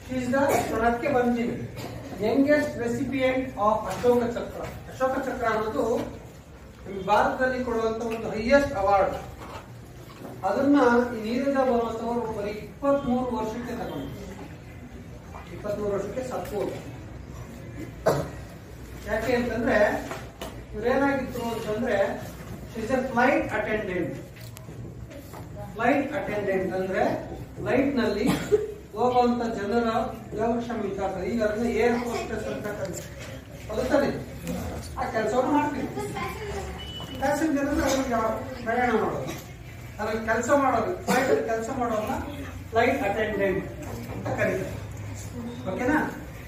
Is the ಅದಕ್ಕೆ ಬಂದಿದೆ youngest recipient of Ashoka ಚಕ್ರ ಅಶೋಕ ಚಕ್ರ ಅನ್ನೋದು ನಮ್ಮ ಭಾರತದಲ್ಲಿ ಕೊಡುವಂತ ಒಂದು ಹೈಯೆಸ್ಟ್ ಅವಾರ್ಡ್ ಅದನ್ನ ಈ ನೀರಜ ಬರುವಂತವರು ಬರೀ ಇಪ್ಪತ್ಮೂರು ವರ್ಷಕ್ಕೆ ತಗೊಂಡು ಇಪ್ಪತ್ಮೂರು ವರ್ಷಕ್ಕೆ ಸತ್ತು ಯಾಕೆ ಅಂತಂದ್ರೆ ಇವ್ರೇನಾಗಿತ್ತು ಅಂತಂದ್ರೆ is a flight attendant flight attendant ಅಂದ್ರೆ ಫ್ಲೈಟ್ ನಲ್ಲಿ ಹೋಗುವಂತ ಜನರ ಯೋಗಕ್ಷೇಮ ವಿಚಾರ ಈಗ ಅದನ್ನ ಏರ್ ಹೋಸ್ಟೆಸ್ ಅಂತ ಕರೀತಾರೆ ಹೌದು ತಾನೆ ಆ ಕೆಲಸವನ್ನು ಮಾಡ್ತೀವಿ ಪ್ಯಾಸೆಂಜರ್ ಅಂದ್ರೆ ಅವ್ರಿಗೆ ಯಾವ- ಪ್ರಯಾಣ ಮಾಡೋದು ಅದ್ರಲ್ಲಿ ಕೆಲಸ ಮಾಡೋದು ಫ್ಲೈಟ್ ಕೆಲಸ ಮಾಡೋನ್ನ ಫ್ಲೈಟ್ ಅಟೆಂಡೆಂಟ್ ಅಂತ ಕರೀತಾರೆ ಓಕೆನಾ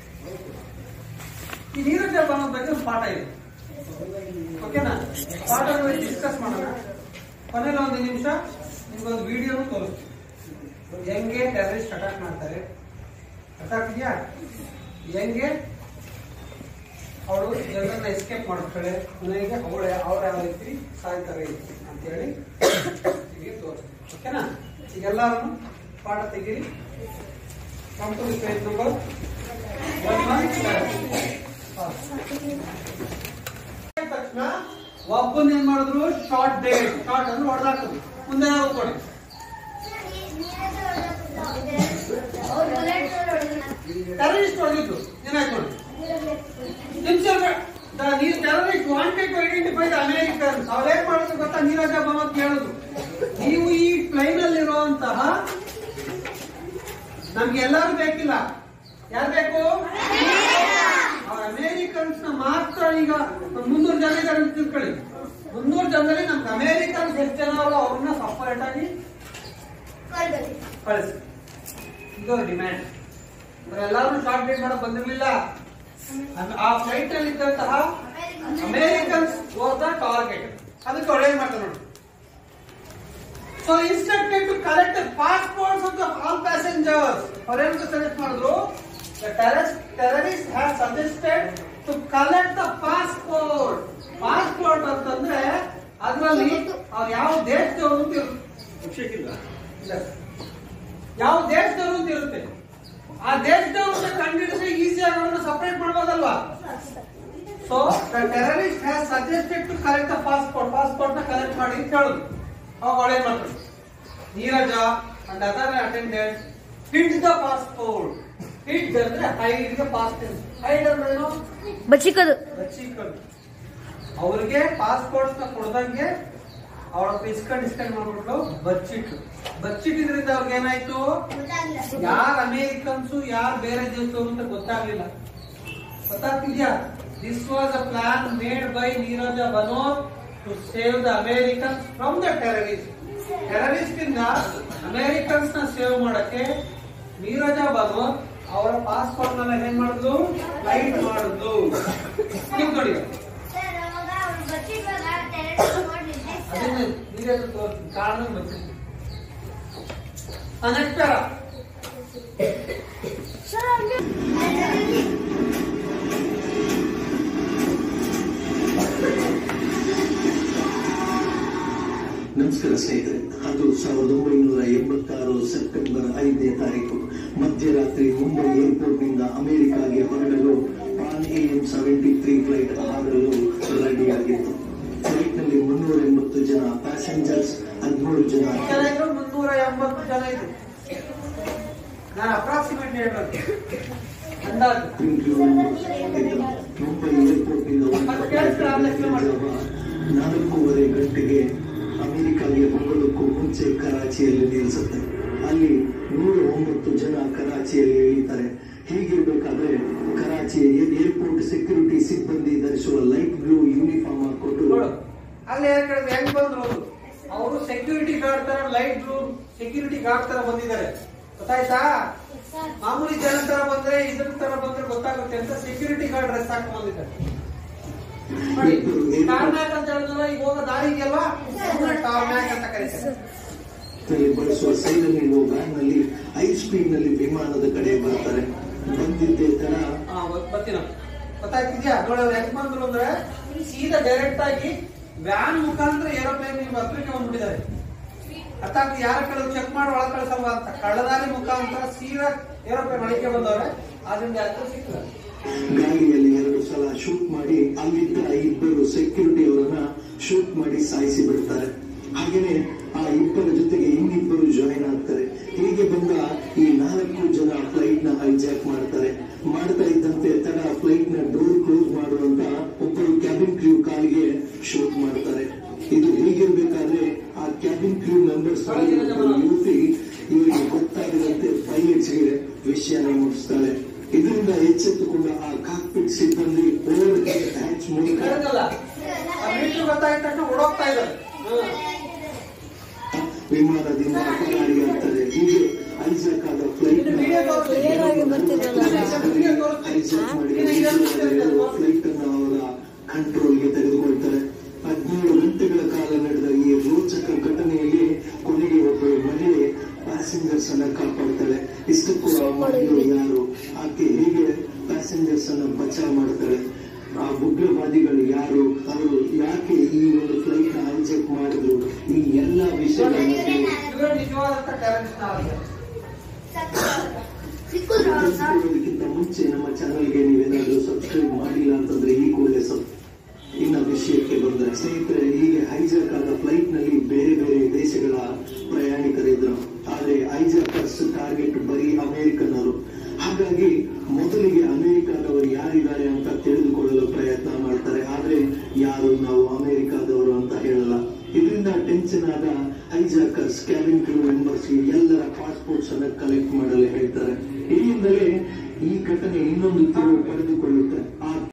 ಈ ನೀರಜ ಅನ್ನೋ ಬಗ್ಗೆ ಒಂದು ಪಾಠ ಇದೆ ಓಕೆನಾ ಪಾಠ ಡಿಸ್ಕಸ್ ಮಾಡೋಣ ಕೊನೆಯಲ್ಲಿ ಒಂದು ನಿಮಿಷ ನಿಮ್ಗೊಂದು ವಿಡಿಯೋನು ತೋರಿಸ್ತೀನಿ ಹೆಂಗೆ ಟೆರರಿಸ್ಟ್ ಅಟ್ಯಾಕ್ ಮಾಡ್ತಾರೆ ಅರ್ಥ ಆಗ್ತಿದ್ಯಾ ಹೆಂಗೆ ಅವಳು ಜನರನ್ನ ಎಸ್ಕೇಪ್ ಮಾಡ್ತಾಳೆ ಮನೆಗೆ ಅವಳೆ ಅವ್ರ ಯಾವ ರೀತಿ ಸಾಯ್ತಾರೆ ಅಂತ ಹೇಳಿ ನಿಮಗೆ ತೋರಿಸ್ತೀನಿ ಓಕೆನಾ ಈಗೆಲ್ಲರೂ ಪಾಠ ತೆಗೀರಿ ಕಂಪನಿ ಪೇಜ್ ನಂಬರ್ ಒನ್ ತಕ್ಷಣ ಒಬ್ಬನ್ ಏನ್ ಮಾಡಿದ್ರು ಶಾರ್ಟ್ ಡೇಟ್ ಶಾರ್ಟ್ ಅಂದ್ರೆ ಹೊಡೆದಾಕೋದು ಮುಂದೆ ಯಾವ್ದು ಕೊಡಿ ಟೆರರಿಸ್ಟ್ ಹೊಡೆದಿದ್ದು ಏನಾಯ್ತು ನೋಡಿ Himself, the these terrorists wanted to identify the Americans. ಅವ್ರೇನ್ ಮಾಡಿದ್ರು ಗೊತ್ತಾ ನೀರಜ ಭವತ್ ಹೇಳುದು ನೀವು ಈ ಪ್ಲೈನ್ ಅಲ್ಲಿರುವಂತಹ ನಮ್ಗೆ ಎಲ್ಲರೂ ಬೇಕಿಲ್ಲ ಯಾರು ಬೇಕು ಅಮೇರಿಕನ್ಸ್ ನ ಮಾತ್ರ ಈಗ ಮುನ್ನೂರು ಜನ ಇದ್ದಾರೆ ಅಂತ ತಿಳ್ಕೊಳ್ಳಿ ಮುನ್ನೂರು ಜನರಲ್ಲಿ ನಮ್ಗೆ ಅಮೇರಿಕನ್ಸ್ ಎಷ್ಟು ಜನ ಅವರ ಅವ್ರನ್ನ ಸಪರೇಟ್ ಆಗಿ ಕಳಿಸಿ ಇದು ಡಿಮ್ಯಾಂಡ್ ಎಲ್ಲರೂ ಶಾರ್ಟ್ ಡೇಟ್ ಮಾಡಕ್ ಬಂದಿರ್ಲಿಲ್ಲ ಅದ್- ಆ ಫ್ಲೈಟ್ ನಲ್ಲಿ ಇದ್ದಂತಹ ಅಮೇರಿಕನ್ಸ್ ವಾಸ್ ದ ಟಾರ್ಗೆಟ್ ಅದಕ್ಕೆ ಒಳ್ಳೆ ಮಾಡ್ತಾರೆ ನೋಡಿ so instructed to collect passports of the all passengers ಅವ್ರೇನು ಸಜೆಸ್ಟ್ ಮಾಡಿದ್ರು terrorist has suggested to collect the passport passport ಅಂತಂದ್ರೆ ಅದರಲ್ಲಿ ಅವ್ರು ಯಾವ ದೇಶದವರು ಅಂತ ಇರುತ್ತೆ ಇಲ್ಲ sir. ಯಾವ ದೇಶದವರು ಅಂತ ಇರುತ್ತೆ ಆ ದೇಶದವ್ರನ್ನ ಕಂಡಿಡಿದ್ರೆ ಈಸಿಯಾಗಿ ಅವ್ರನ್ನ ಸಪರೇಟ್ ಮಾಡ್ಬೋದಲ್ವಾ so the terrorist has suggested to collect the passport passport ನ ಕಲೆಕ್ಟ್ ಮಾಡಿ ಅಂತ ಹೇಳುದು ಅವಾಗ ಒಳ್ಳೆ ಮಾಡ್ತಾರೆ Neerja and other attendant hid the passport hid ಅಂದ್ರೆ ಹೈಡ್ ದ ಪಾಸ್ಪೋರ್ಟ್ ಹೈಡ್ ಅಂದ್ರೆ ಏನು ಬಚ್ಚಿಕದು ಬಚ್ಚಿಕೊಂಡು ಅವ್ರಿಗೆ ಪಾಸ್ಪೋರ್ಟ್ಸ್ ನ ಕೊಡ್ದಂಗೆ ಅವಳ ಇಸ್ಕೊಂಡ್ ಇಸ್ಕೊಂಡ್ ಮಾಡ್ಬಿಟ್ಟು ಬಚ್ಚಿಟ್ಟು ಬಚ್ಚಿಟ್ಟಿದ್ರಿಂದ ಅವ್ರಿಗೆ ಏನಾಯ್ತು ಯಾರ್ ಅಮೇರಿಕನ್ಸು ಯಾರ್ ಬೇರೆ ದೇಶದವರು ಅಂತ ಗೊತ್ತಾಗ್ಲಿಲ್ಲ ಗೊತ್ತಾಗ್ತಿದ್ಯಾ this was a plan made by Neerja ಬನೋರ್ to save the Americans from the terrorist terrorist ಇಂದ ಅಮೇರಿಕನ್ಸ್ ನ ಸೇವ್ ಮಾಡಕ್ಕೆ ನೀರಜ ಬನೋರ್ ಅವರ ಪಾಸ್ಪೋರ್ಟ್ ನೆಲ್ಲ ಏನ್ ಮಾಡಿದ್ರು ಫ್ಲೈಟ್ ಮಾಡಿದ್ರು ನೀವು ನೋಡಿ ಅದನ್ನ ನೀರಜ ತೋರಿಸ್ತೀನಿ ಕಾರಣ ಬರ್ತೀನಿ ನೆಕ್ಸ್ಟ್ ಪ್ಯಾರ ನಮಸ್ಕಾರ ಸ್ನೇಹಿತರೆ ಅದು ಸಾವಿರದ ಒಂಬೈನೂರ ಎಂಬತ್ತಾರು ಸೆಪ್ಟೆಂಬರ್ ಐದನೇ ತಾರೀಕು ಮಧ್ಯರಾತ್ರಿ ಮುಂಬೈ ಏರ್ಪೋರ್ಟ್ ನಿಂದ ಅಮೆರಿಕಾಗೆ ಹೊರಡಲು Pan Am seventy three flight ಹಾರಲು ರೆಡಿಯಾಗಿತ್ತು ಫ್ಲೈಟ್ ನಲ್ಲಿ ಮುನ್ನೂರ ಎಂಬತ್ತು ಜನ ಪ್ಯಾಸೆಂಜರ್ಸ್ ಹದಿಮೂರು ಜನ ಜನ ಇದ್ರು ಮುನ್ನೂರ ಎಂಬತ್ತು ಜನ ಇದ್ರು ನಾನು ಅಪ್ರಾಕ್ಸಿಮೇಟ್ ಹೇಳಬೇಕು ಅಂದಾಜು ಮುಂಬೈ ಏರ್ಪೋರ್ಟ್ ನಿಂದ ಮತ್ತೆ ಕೇಳಿಸ್ಕೊಳ್ಳಿ, ಆಮೇಲೆ explain ಮಾಡಿ. ನಾಲ್ಕೂವರೆ ಗಂಟೆಗೆ ಅಮೆರಿಕಾಗೆ ಹೋಗೋದಕ್ಕೂ ಮುಂಚೆ ಕರಾಚಿಯಲ್ಲಿ ನಿಲ್ಲಿಸುತ್ತೆ ಅಲ್ಲಿ ನೂರ ಒಂಬತ್ತು ಜನ ಕರಾಚಿಯಲ್ಲಿ ಇಳಿತಾರೆ ಹೀಗಿರ್ಬೇಕಾದ್ರೆ ಕರಾಚಿಯ ಏರ್ಪೋರ್ಟ್ ಸೆಕ್ಯೂರಿಟಿ ಸಿಬ್ಬಂದಿ ಧರಿಸುವ ಲೈಟ್ ಬ್ಲೂ ಯೂನಿಫಾರ್ಮ್ ಹಾಕೊಟ್ಟು ನೋಡು ಅಲ್ಲಿ ಏನ್ ಕೇಳಿದ್ರೆ ಹೆಂಗ್ ಬಂದ್ರು ಅವರು ಅವರು ಸೆಕ್ಯೂರಿಟಿ ಗಾರ್ಡ್ ತರ ಲೈಟ್ ರೂಮ್ ಸೆಕ್ಯೂರಿಟಿ ಗಾರ್ಡ್ ತರ ಬಂದಿದ್ದಾರೆ ಗೊತ್ತಾಯ್ತಾ ಮಾಮೂಲಿ ಜನ ತರ ಬಂದ್ರೆ ಇದ್ರ ತರ ಬಂದ್ರೆ ಗೊತ್ತಾಗುತ್ತೆ ಅಂತ ಸೆಕ್ಯೂರಿಟಿ ಗಾರ್ಡ್ ಡ್ರೆಸ್ ಹಾಕಿ ಬಂದಿದ್ದಾರೆ ನೋಡಿ ಟಾರ್ಮ್ಯಾಕ್ ಅಂತ ಹೇಳಿದ್ರೆ ಈಗ ಹೋಗೋ ದಾರಿಗೆಲ್ವಾ ಟಾರ್ಮ್ಯಾಕ್ ಅಂತ ಕರೀತಾರೆ ನಲ್ಲಿ ಬಳಸುವ ಸೈರನ್ ಇರುವ ವ್ಯಾನ್ ನಲ್ಲಿ ಹೈ ಸ್ಪೀಡ್ ನಲ್ಲಿ ವಿಮಾನದ ಕಡೆ ಬರ್ತಾರೆ ಬಂದಿದ್ದೇ ತರ ಹಾ ಬರ್ತೀನ ಗೊತ್ತಾಗ್ತಿದ್ಯಾ ನೋಡಿ ಅವ್ರು ಹೆಂಗ್ ಬಂದ್ರು ಅಂದ್ರೆ ಸೀದಾ ಡೈರೆಕ್ಟ್ ಆಗಿ ವ್ಯಾನ್ ಮುಖಾಂತರ ಏರೋಪ್ಲೇನ್ ನಿಮ್ಮ ಹತ್ರಕ್ಕೆ ಬಂದ್ಬಿಟ್ಟಿದ್ದಾರೆ ಅರ್ಥಾತ್ ಯಾರ ಕಡೆ ಚೆಕ್ ಮಾಡಿ ಒಳಗೆ ಕಳ್ಸಲ್ವ ಅಂತ ಕಳ್ಳದಾರಿ ಮುಖಾಂತರ ಸೀದಾ ಏರೋಪ್ಲೇನ್ ಒಳಗೆ ಬಂದವ್ರೆ ಆದ್ರಿಂದ ಯಾತ್ರೆ ಸಿಕ್ಕಲ್ಲ ಗಾಳಿಯಲ್ಲಿ ಎರಡು ಸಲ ಶೂಟ್ ಮಾಡಿ ಅಲ್ಲಿದ್ದ ಇಬ್ಬರು ಸೆಕ್ಯೂರಿಟಿ ಅವರನ್ನ ಶೂಟ್ ಮಾಡಿ ಸಾಯಿಸಿ ಬಿಡ್ತಾರೆ ಹಾಗೇನೆ ಆ ಇಬ್ಬರ ಜೊತೆಗೆ ಇನ್ನಿಬ್ಬರು ಜಾಯಿನ್ ಆಗ್ತಾರೆ ಹೀಗೆ ಬಂದ ಈ ನಾಲ್ಕು ಜನ ಫ್ಲೈಟ್ ನ ಹೈಜಾಕ್ ಮಾಡ್ತಾರೆ ಮಾಡ್ತಾ ಇದ್ದಂತೆ ತಡ ಫ್ಲೈಟ್ ನ ಡೋರ್ ಕ್ಲೋಸ್ ಮಾಡುವಂತ ಒಬ್ಬರು ಕ್ಯಾಬಿನ್ ಕ್ರೂ ಕಾಲಿಗೆ ಶೂಟ್ ಮಾಡ್ತಾರೆ ಇದು ಹೀಗಿರ್ಬೇಕಾದ್ರೆ ಆ ಕ್ಯಾಬಿನ್ ಕ್ರೂ ಮೆಂಬರ್ಸ್ ಯುವತಿ ಇವರಿಗೆ ಗೊತ್ತಾಗದಂತೆ ಪೈಲಟ್ಸ್ಗೆ ವಿಷಯನ ಮುಟ್ಟಿಸ್ತಾಳೆ ಇದರಿಂದ ಎಚ್ಚೆತ್ತುಕೊಂಡ ಆ ಕಾಕ್ಪಿಟ್ ಸಿಬ್ಬಂದಿ ಓವರ್ ಹ್ಯಾಚ್ ಮೂಲಕ ಕರೆದಲ್ಲ ಆ ಮೀಟರ್ ಗೊತ್ತಾಗಿದ ತಕ್ಷಣ ಓಡೋಗ್ತಾ ಇದ್ದಾರೆ ವಿಮಾನದಿಂದ ಪರಾರಿಯಾಗ್ತದೆ ಹೀಗೆ ಐಜಾಕ್ ಆದ ಫ್ಲೈಟ್ ಇದು ವಿಡಿಯೋ ತೋರಿಸಿ ಕ್ಲಿಯರಾಗಿ ಬರ್ತಿರಲ್ಲ ಐಜಾಕ್ ಮಾಡಿದ ಫ್ಲೈಟ್ ಅನ್ನು ಅವರ ಕಂಟ್ರೋಲ್ಗೆ ತೆಗೆದುಕೊಳ್ತಾರೆ ಹದಿನೇಳು ಗಂಟೆಗಳ ಕಾಲ ನಡೆದ ಈ ರೋಚಕ ಘಟನೆಯಲ್ಲಿ ಕೊನೆಗೆ ಒಬ್ಬ ಮಹಿಳೆ ಪ್ಯಾಸೆಂಜರ್ಸ್ ಅನ್ನ ಕಾಪಾಡ್ತಾಳೆ ಇಷ್ಟಕ್ಕೂ ಆ ಮಹಿಳೆ ಯಾರು ಆಕೆ ಹೇಗೆ ಪ್ಯಾಸೆಂಜರ್ಸ್ ಅನ್ನ ಬಚಾವ್ ಮಾಡ್ತಾಳೆ ಆ ಉಗ್ರವಾದಿಗಳು ಯಾರು ಅವರು ಯಾಕೆ ಈ ಒಂದು ಫ್ಲೈಟ್ ನ ಹೈಜಾಕ್ ಮಾಡಿದ್ರು ಈ ಎಲ್ಲಾ ವಿಷಯಗಳನ್ನು ಇವರೇ ನಿಜವಾದಂತ ಟೆರರಿಸ್ಟ್ ಆಗಿದೆ తెలుసుకోవడానికి ಮುಂಚೆ ನಮ್ಮ ಚಾನಲ್ಗೆ ನೀವೇನಾದ್ರೂ ಸಬ್ಸ್ಕ್ರೈಬ್ ಮಾಡಿಲ್ಲ ಅಂತಂದ್ರೆ ಈ ಕೂಡಲೇ ಸಬ್ ಇನ್ನ ವಿಷಯಕ್ಕೆ ಬಂದ್ರೆ ಸ್ನೇಹಿತರೆ ಹೀಗೆ ಹೈಜಾಕ್ ಆದ ಫ್ಲೈಟ್ ನಲ್ಲಿ ಬೇರೆ ಬೇರೆ ದೇಶಗಳ ಪ್ರಯಾಣಿಕರಿದ್ರು ಆದ್ರೆ ಹೈಜಾಕರ್ಸ್ ಟಾರ್ಗೆಟ್ ಬರೀ ಅಮೆರಿಕನ್ನರು ಹಾಗಾಗಿ ಮೊದಲಿಗೆ ಅಮೆರಿಕಾದವರು ಯಾರಿದ್ದಾರೆ ಅಂತ ತಿಳಿದುಕೊಳ್ಳಲು ಪ್ರಯತ್ನ ಮಾಡ್ತಾರೆ ಆದ್ರೆ ಯಾರು ನಾವು ಅಮೆರಿಕಾದವರು ಅಂತ ಹೇಳಲ್ಲ ಇದರಿಂದ ಟೆನ್ಷನ್ ಆದ ಹೈಜಾಕರ್ಸ್ ಕ್ಯಾಬಿನ್ ಕ್ರೂ ಮೆಂಬರ್ಸ್ ಎಲ್ಲರ ಪಾಸ್ಪೋರ್ಟ್ಸ್ ಅನ್ನ ಕಲೆಕ್ಟ್ ಮಾಡಲು ಹೇಳ್ತಾರೆ ಇಲ್ಲಿಂದಲೇ ಈ ಘಟನೆ ಇನ್ನೊಂದು ತಿರುವು ಪಡೆದುಕೊಳ್ಳುತ್ತೆ ಆ